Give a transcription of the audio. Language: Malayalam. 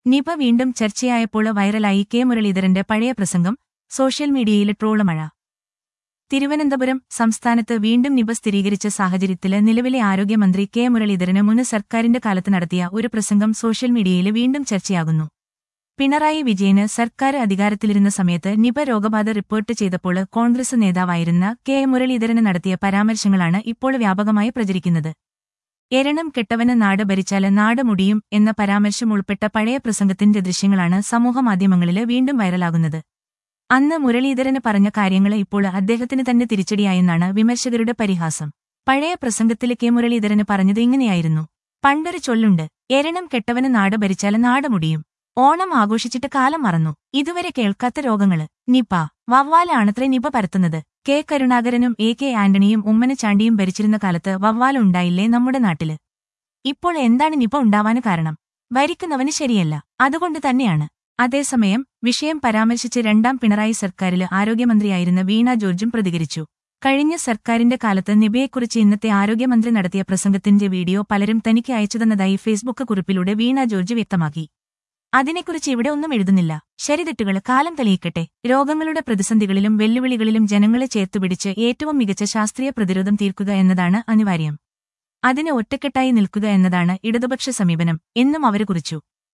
നിപ വീണ്ടും ചർച്ചയായപ്പോൾ വൈറലായി കെ മുരളീധരന്റെ പഴയ പ്രസംഗം സോഷ്യൽ മീഡിയയിലെ ട്രോളുമഴ തിരുവനന്തപുരം സംസ്ഥാനത്ത് വീണ്ടും നിപ സ്ഥിരീകരിച്ച സാഹചര്യത്തില് നിലവിലെ ആരോഗ്യമന്ത്രി കെ മുരളീധരന് മുൻ സർക്കാരിന്റെ കാലത്ത് നടത്തിയ ഒരു പ്രസംഗം സോഷ്യൽ മീഡിയയിൽ വീണ്ടും ചർച്ചയാകുന്നു പിണറായി വിജയന് സർക്കാർ അധികാരത്തിലിരുന്ന സമയത്ത് നിപ രോഗബാധ റിപ്പോർട്ട് ചെയ്തപ്പോൾ കോൺഗ്രസ് നേതാവായിരുന്ന കെ മുരളീധരന് നടത്തിയ പരാമർശങ്ങളാണ് ഇപ്പോൾ വ്യാപകമായി പ്രചരിക്കുന്നത് എരണം കെട്ടവന് നാട് ഭരിച്ചാല് നാട് മുടിയും എന്ന പരാമർശം ഉൾപ്പെട്ട പഴയ പ്രസംഗത്തിന്റെ ദൃശ്യങ്ങളാണ് സമൂഹമാധ്യമങ്ങളില് വീണ്ടും വൈറലാകുന്നത് അന്ന് മുരളീധരന് പറഞ്ഞ കാര്യങ്ങൾ ഇപ്പോൾ അദ്ദേഹത്തിന് തന്നെ തിരിച്ചടിയായെന്നാണ് വിമർശകരുടെ പരിഹാസം പഴയ പ്രസംഗത്തില് കെ മുരളീധരന് പറഞ്ഞത് ഇങ്ങനെയായിരുന്നു പണ്ടൊരു ചൊല്ലുണ്ട് എരണം കെട്ടവന് നാട് ഭരിച്ചാല് നാട് മുടിയും ഓണം ആഘോഷിച്ചിട്ട് കാലം മറന്നു ഇതുവരെ കേൾക്കാത്ത രോഗങ്ങള് നിപ വവ്വാലാണത്രേ നിപ പരത്തുന്നത് കെ കരുണാകരനും എ കെ ആന്റണിയും ഉമ്മനച്ചാണ്ടിയും ഭരിച്ചിരുന്ന കാലത്ത് വവ്വാലുണ്ടായില്ലേ നമ്മുടെ നാട്ടില് ഇപ്പോൾ എന്താണ് നിപ ഉണ്ടാവാന് കാരണം ഭരിക്കുന്നവന് ശരിയല്ല അതുകൊണ്ട് തന്നെയാണ് അതേസമയം വിഷയം പരാമർശിച്ച് രണ്ടാം പിണറായി സർക്കാരില് ആരോഗ്യമന്ത്രിയായിരുന്ന വീണ ജോർജും പ്രതികരിച്ചു കഴിഞ്ഞ സർക്കാരിന്റെ കാലത്ത് നിപയെക്കുറിച്ച് ഇന്നത്തെ ആരോഗ്യമന്ത്രി നടത്തിയ പ്രസംഗത്തിന്റെ വീഡിയോ പലരും തനിക്ക് അയച്ചുതന്നതായി ഫേസ്ബുക്ക് കുറിപ്പിലൂടെ വീണ ജോർജ് വ്യക്തമാക്കി അതിനെക്കുറിച്ച് ഇവിടെ ഒന്നും എഴുതുന്നില്ല ശരിതെറ്റുകൾ കാലം തെളിയിക്കട്ടെ രോഗങ്ങളുടെ പ്രതിസന്ധികളിലും വെല്ലുവിളികളിലും ജനങ്ങളെ ചേർത്തുപിടിച്ച് ഏറ്റവും മികച്ച ശാസ്ത്രീയ പ്രതിരോധം തീർക്കുക എന്നതാണ് അനിവാര്യം അതിന് ഒറ്റക്കെട്ടായി നിൽക്കുക എന്നതാണ് ഇടതുപക്ഷ സമീപനം എന്നും അവര് കുറിച്ചു